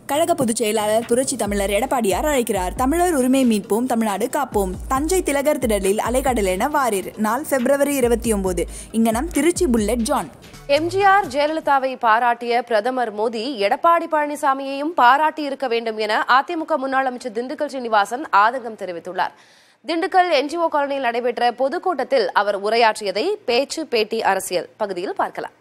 கழக பொதுச் செயலாளர் புரட்சி தமிழர் எடப்பாடியார் அழைக்கிறார் தமிழர் உரிமை மீட்போம் தமிழ்நாடு காப்போம் தஞ்சை திலகர் திடலில் அலைக்கடலென வாரீர் நாள் பிப்ரவரி இருபத்தி ஒன்பது இங்கனம் திருச்சி புல்லட் ஜான் எம்ஜிஆர் ஜெயலலிதாவை பாராட்டிய பிரதமர் மோடி எடப்பாடி பழனிசாமியையும் பாராட்டி இருக்க வேண்டும் என அதிமுக முன்னாள் அமைச்சர் திண்டுக்கல் சீனிவாசன் ஆதங்கம் தெரிவித்துள்ளார் திண்டுக்கல் என்ஜிஓ காலனியில் நடைபெற்ற பொதுக்கூட்டத்தில் அவர் உரையாற்றியதை பேச்சு பேட்டி அரசியல் பகுதியில் பார்க்கலாம்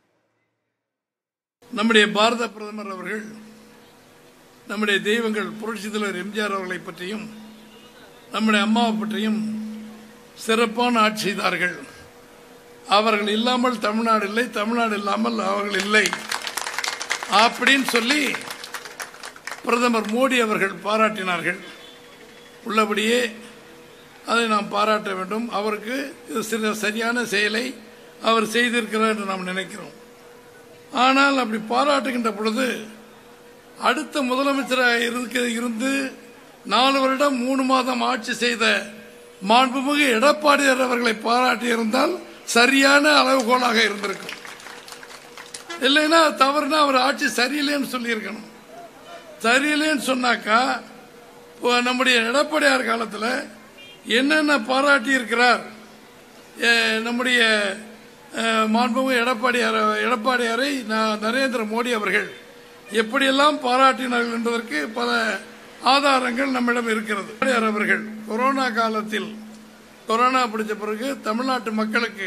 நம்முடைய பாரத பிரதமர் அவர்கள் நம்முடைய தெய்வங்கள் புரட்சித் தலைவர் எம்ஜிஆர் அவர்களை பற்றியும் நம்முடைய அம்மாவை பற்றியும் சிறப்பான ஆட்சி செய்தார்கள் அவர்கள் இல்லாமல் தமிழ்நாடு இல்லை தமிழ்நாடு இல்லாமல் அவர்கள் இல்லை அப்படின்னு சொல்லி பிரதமர் மோடி அவர்கள் பாராட்டினார்கள் உள்ளபடியே அதை நாம் பாராட்ட வேண்டும் அவருக்கு இது சில சரியான செயலை அவர் செய்திருக்கிறார் என்று நாம் நினைக்கிறோம் ஆனால் அப்படி பாராட்டுகின்ற பொழுது அடுத்த முதலமைச்சராக இருக்க இருந்து நாலு வருடம் மூணு மாதம் ஆட்சி செய்த மாண்புமிகு எடப்பாடியார் அவர்களை பாராட்டியிருந்தால் சரியான அளவுகோலாக இருந்திருக்கும் இல்லைன்னா தவறுனா அவர் ஆட்சி சரியில்லைன்னு சொல்லியிருக்கணும் சரியில்லைன்னு சொன்னாக்கா இப்போ நம்முடைய எடப்பாடியார் காலத்தில் என்னென்ன பாராட்டி இருக்கிறார் அஹ், நம்முடைய அஹ், மாண்புமிகு எடப்பாடியார் எடப்பாடியாரை ந- நரேந்திர மோடி அவர்கள் எப்படியெல்லாம் பாராட்டினார்கள் என்பதற்கு பல ஆதாரங்கள் நம்மிடம் இருக்கிறது எடப்பாடியார் அவர்கள் கொரோனா காலத்தில் கொரோனா பிடிச்ச பிறகு தமிழ்நாட்டு மக்களுக்கு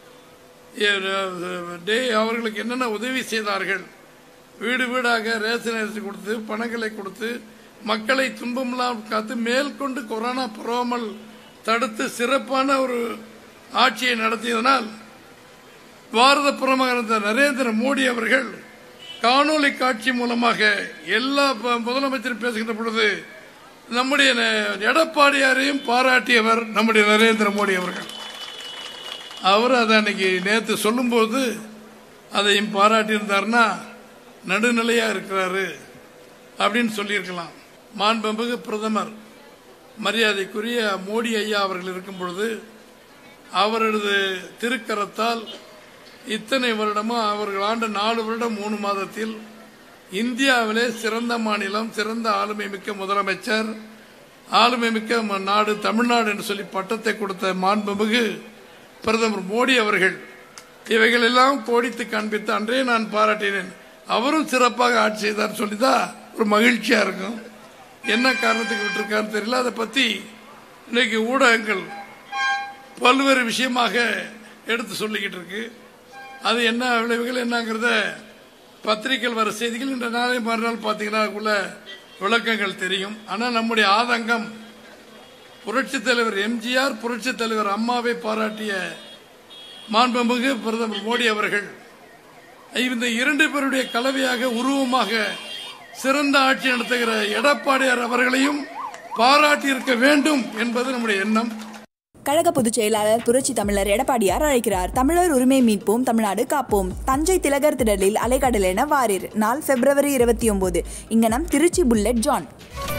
எ- டே அவர்களுக்கு என்னென்ன உதவி செய்தார்கள் வீடு வீடாக ரேஷன் அரிசி கொடுத்து பணங்களை கொடுத்து மக்களை துன்பமில்லாமல் காத்து மேற்கொண்டு கொரோனா பரவாமல் தடுத்து சிறப்பான ஒரு ஆட்சியை நடத்தியதனால் பாரத பிரதமர் இருந்த நரேந்திர மோடி அவர்கள் காணொலி காட்சி மூலமாக எல்லா ப- முதலமைச்சரும் பேசுகின்ற பொழுது நம்முடைய ந- எடப்பாடியாரையும் பாராட்டியவர் நம்முடைய நரேந்திர மோடி அவர்கள் அவர் அதை அன்னைக்கு நேற்று சொல்லும்போது அதையும் பாராட்டியிருந்தாருன்னா நடுநிலையா இருக்கிறாரு அப்படின்னு சொல்லியிருக்கலாம் மாண்புமிகு பிரதமர் மரியாதைக்குரிய மோடி ஐயா அவர்கள் இருக்கும் பொழுது அவரது திருக்கரத்தால் இத்தனை வருடமும் அவர்கள் ஆண்டு நாலு வருடம் மூணு மாதத்தில் இந்தியாவிலே சிறந்த மாநிலம் சிறந்த ஆளுமை மிக்க முதலமைச்சர் ஆளுமை மிக்க ம- நாடு தமிழ்நாடு என்று சொல்லி பட்டத்தை கொடுத்த மாண்புமிகு பிரதமர் மோடி அவர்கள் இவைகள் எல்லாம் கோடித்து காண்பித்து அன்றே நான் பாராட்டினேன் அவரும் சிறப்பாக ஆட்சி செய்தார் சொல்லிதான் ஒரு மகிழ்ச்சியா இருக்கும் என்ன காரணத்துக்கு விட்டிருக்காருன்னு தெரியல அதை பத்தி இன்னைக்கு ஊடகங்கள் பல்வேறு விஷயமாக எடுத்து சொல்லிக்கிட்டு இருக்கு அது என்ன விளைவுகள் என்னங்கிறத பத்திரிகைகள் வர செய்திகள் இன்ற நாளை மறுநாள் பார்த்தீங்கன்னா அதுக்குள்ள விளக்கங்கள் தெரியும் ஆனால் நம்முடைய ஆதங்கம் புரட்சித் தலைவர் எம்ஜிஆர் புரட்சித் தலைவர் அம்மாவை பாராட்டிய மாண்புமிகு பிரதமர் மோடி அவர்கள் இந்த இரண்டு பேருடைய கலவையாக உருவமாக சிறந்த ஆட்சி நடத்துகிற எடப்பாடியார் அவர்களையும் பாராட்டி இருக்க வேண்டும் என்பது நம்முடைய எண்ணம் கழக பொதுச் செயலாளர் புரட்சி தமிழர் எடப்பாடியார் அழைக்கிறார் தமிழர் உரிமை மீட்போம் தமிழ்நாடு காப்போம் தஞ்சை திலகர் திடலில் அலைக்கடலென வாரீர் நாள் பிப்ரவரி இருபத்தி ஒன்பது இங்கனம் திருச்சி புல்லட் ஜான்